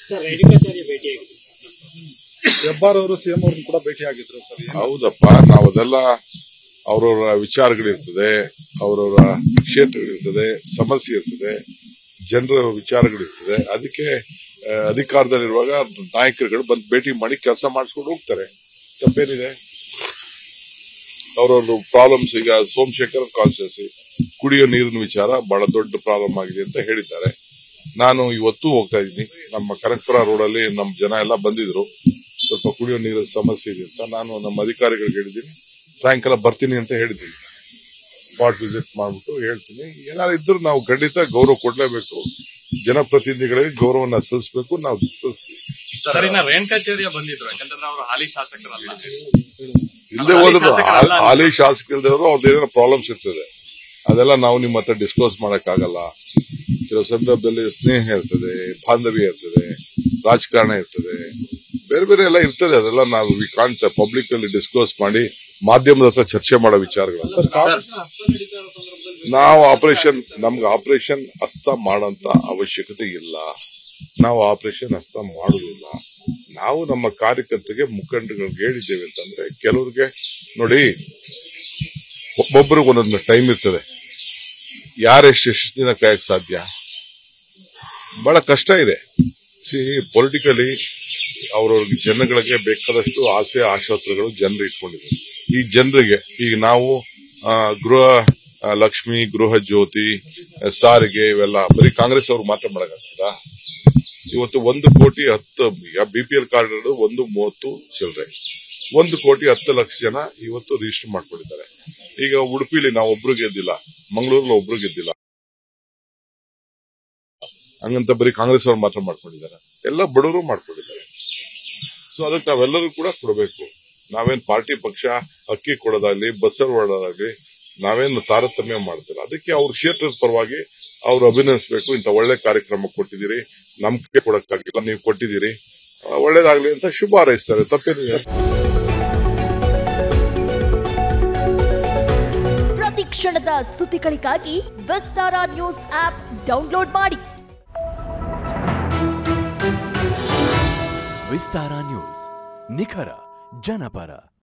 Sir Renukacharya ಭೇಟಿಯಾಗಿದೆ Hebbar ಅವರು CM ಅವ್ರನ್ನ ಕೂಡ ಭೇಟಿ ಆಗಿದ್ರು ಸರ್ ಏನು? ಹೌದಪ್ಪ ನಾವು ಅದೆಲ್ಲ ಅವ್ರವ್ರ ವಿಚಾರಗಳಿರ್ತದೆ ಅವ್ರವ್ರ ಕ್ಷೇತ್ರಗಳಿರ್ತದೆ ಸಮಸ್ಯೆ ಇರ್ತದೆ ಜನರ ವಿಚಾರಗಳಿರ್ತದೆ ಅದಕ್ಕೆ ಆ, ಅಧಿಕಾರದಲ್ಲಿರುವಾಗ ನಾಯಕರುಗಳು ಬಂದು ಭೇಟಿ ಮಾಡಿ ಕೆಲಸ ಮಾಡಿಸ್ಕೊಂಡು ಹೋಗ್ತಾರೆ ತಪ್ಪೇನಿದೆ ಅವ್ರವ್ರ ಪ್ರಾಬ್ಲಮ್ಸ್ ಈಗ ಸೋಮಶೇಖರ್ ಕಾನ್ಸ್ಟಿಟ್ಯೂನ್ಸಿ ಕುಡಿಯೋ ನೀರಿನ ವಿಚಾರ ಬಹಳ ದೊಡ್ಡ ಪ್ರಾಬ್ಲಮ್ ಆಗಿದೆ ಅಂತ ಹೇಳಿದ್ದಾರೆ ನಾನು ಇವತ್ತು ಹೋಗ್ತಾ ಇದ್ದೀನಿ ನಮ್ಮ ಕನಕಪುರ ರೋಡಲ್ಲಿ ನಮ್ಮ ಜನ ಎಲ್ಲ ಬಂದಿದ್ರು ಸ್ವಲ್ಪ ಕುಡಿಯೋ ನೀರಿನ ಸಮಸ್ಯೆ ಇದೆ ಅಂತ ನಾನು ನಮ್ಮ ಅಧಿಕಾರಿಗಳಿಗೆ ಹೇಳಿದ್ದೀನಿ ಸಾಯಂಕಾಲ ಬರ್ತೀನಿ ಅಂತ ಹೇಳಿದ್ದೀನಿ ಸ್ಪಾಟ್ ವಿಸಿಟ್ ಮಾಡ್ಬಿಟ್ಟು ಹೇಳ್ತೀನಿ ಏನಾದ್ರು ಇದ್ರು ನಾವು ಖಂಡಿತ ಗೌರವ ಕೊಡ್ಲೇಬೇಕು ಜನಪ್ರತಿನಿಧಿಗಳಿಗೆ ಗೌರವನ ಸಲ್ಲಿಸಬೇಕು ನಾವು ಸಲ್ಲಿಸ್ತೀವಿ ಸರ್ ಇನ್ನ ರೇಣುಕಾಚಾರ್ಯ ಬಂದಿದ್ರು ಯಾಕಂತಂದ್ರೆ ಅವರು ಹಾಲಿ ಶಾಸಕರಲ್ಲ ಇಲ್ಲದೆ ಹಾಲಿ ಹೋದ್ರು ಶಾಸಕರಲ್ಲ ಹಾ- ಹಾಲಿ ಶಾಸಕ ಇಲ್ದವರು ಅವ್ರದ್ದೇನೋ ಪ್ರಾಬ್ಲಮ್ಸ್ ಇರ್ತದೆ ಅದೆಲ್ಲ ನಾವು ನಿಮ್ಮ ಹತ್ರ ಡಿಸ್ಕಸ್ ಮಾಡಕ್ಕಾಗಲ್ಲ ಕೆಲವು ಸಂದರ್ಭದಲ್ಲಿ ಸ್ನೇಹ ಇರ್ತದೆ ಬಾಂಧವ್ಯ ಇರ್ತದೆ ರಾಜಕಾರಣ ಇರ್ತದೆ ಬೇರೆ ಬೇರೆ ಎಲ್ಲ ಇರ್ತದೆ ಅದೆಲ್ಲ ನಾವು ವಿ ಕಾಂಟ್ ಪಬ್ಲಿಕ್ ಅಲ್ಲಿ ಡಿಸ್ಕಸ್ ಮಾಡಿ ಮಾಧ್ಯಮದ ಹತ್ರ ಚರ್ಚೆ ಮಾಡೋ ವಿಚಾರಗಳು ಸರ್ ಕಾ- ನಾವು ಆಪರೇಷನ್ ನಮ್ಗೆ ಆಪರೇಷನ್ ಹಸ್ತ ಮಾಡೋಂತ ಅವಶ್ಯಕತೆ ಇಲ್ಲ ನಾವು ಆಪರೇಷನ್ ಹಸ್ತ ಮಾಡುದಿಲ್ಲ ನಾವು ನಮ್ಮ ಕಾರ್ಯಕರ್ತರಿಗೆ ಮುಖಂಡಗಳಿಗೆ ಹೇಳಿದ್ದೇವೆ ಅಂತಂದ್ರೆ ಕೆಲವ್ರಿಗೆ ನೋಡಿ ಒಬ್ಬೊಬ್ಬರಿಗೆ ಒಂದೊಂದು ಟೈಮ್ ಇರ್ತದೆ ಯಾರೆಷ್ಟು ಎಷ್ಟು ದಿನ ಕಾಯಕ್ ಸಾಧ್ಯ ಬಹಳ ಕಷ್ಟ ಇದೆ ಸಿ ಪೊಲಿಟಿಕಲಿ ಅವ್ರವ್ರಿಗೆ ಜನಗಳಿಗೆ ಬೇಕಾದಷ್ಟು ಆಸೆ ಆಶೋತ್ತರಗಳು ಜನರು ಇಟ್ಕೊಂಡಿದ್ದಾರೆ ಈ ಜನರಿಗೆ ಈಗ ನಾವು ಆ, ಗೃಹ ಆ, ಲಕ್ಷ್ಮಿ ಗೃಹ ಜ್ಯೋತಿ ಆ, ಸಾರಿಗೆ ಇವೆಲ್ಲ ಬರೀ ಕಾಂಗ್ರೆಸ್ ಅವ್ರು ಮಾತ್ರ ಮಾಡಕ್ಕಾಗ್ತದ ಇವತ್ತು ಒಂದು ಕೋಟಿ ಹತ್ತು ಈಗ ಬಿ ಪಿ ಎಲ್ ಕಾರ್ಡ್ ಇರೋದು ಒಂದು ಮೂವತ್ತು ಚಿಲ್ಲರೆ ಒಂದು ಕೋಟಿ ಹತ್ತು ಲಕ್ಷ ಜನ ಇವತ್ತು ರಿಜಿಸ್ಟರ್ ಮಾಡ್ಕೊಂಡಿದ್ದಾರೆ ಈಗ ಉಡುಪಿಲಿ ನಾವು ಒಬ್ರು ಗೆದ್ದಿಲ್ಲ ಮಂಗಳೂರಲ್ಲಿ ಒಬ್ರು ಗೆದ್ದಿಲ್ಲ ಹಂಗಂತ ಬರೀ ಕಾಂಗ್ರೆಸ್ ಅವ್ರು ಮಾತ್ರ ಮಾಡ್ಕೊಂಡಿದ್ದಾರೆ ಎಲ್ಲ ಬಡವರು ಮಾಡ್ಕೊಂಡಿದ್ದಾರೆ ಸೊ ಅದಕ್ಕೆ ನಾವೆಲ್ಲರೂ ಕೂಡ ಕೊಡಬೇಕು ನಾವೇನ್ ಪಾರ್ಟಿ ಪಕ್ಷ ಅಕ್ಕಿ ಕೊಡೋದಾಗ್ಲಿ ಬಸ್ಸಲ್ಲಿ ಓಡೋದಾಗ್ಲಿ ನಾವೇನು ತಾರತಮ್ಯ ಮಾಡ್ತಿಲ್ಲ ಅದಕ್ಕೆ ಅವ್ರ ಕ್ಷೇತ್ರದ ಪರವಾಗಿ ಅವ್ರು ಅಭಿನಂದಿಸಬೇಕು ಇಂಥ ಒಳ್ಳೆ ಕಾರ್ಯಕ್ರಮ ಕೊಟ್ಟಿದ್ದೀರಿ ನಂಬಿಕೆ ಕೊಡಕ್ಕಾಗಿಲ್ಲ ನೀವು ಕೊಟ್ಟಿದ್ದೀರಿ ಆ, ಒಳ್ಳೇದಾಗ್ಲಿ ಅಂತ ಶುಭ ಹಾರೈಸ್ತಾರೆ ತಪ್ಪೇನಿದೆ ಪ್ರತಿ ಕ್ಷಣದ ಸುದ್ದಿಗಳಿಗಾಗಿ ವಿಸ್ತಾರ ನ್ಯೂಸ್ ಆಪ್ ಡೌನ್ಲೋಡ್ ಮಾಡಿ ವಿಸ್ತಾರ ನ್ಯೂಸ್ ನಿಖರ ಜನಪರ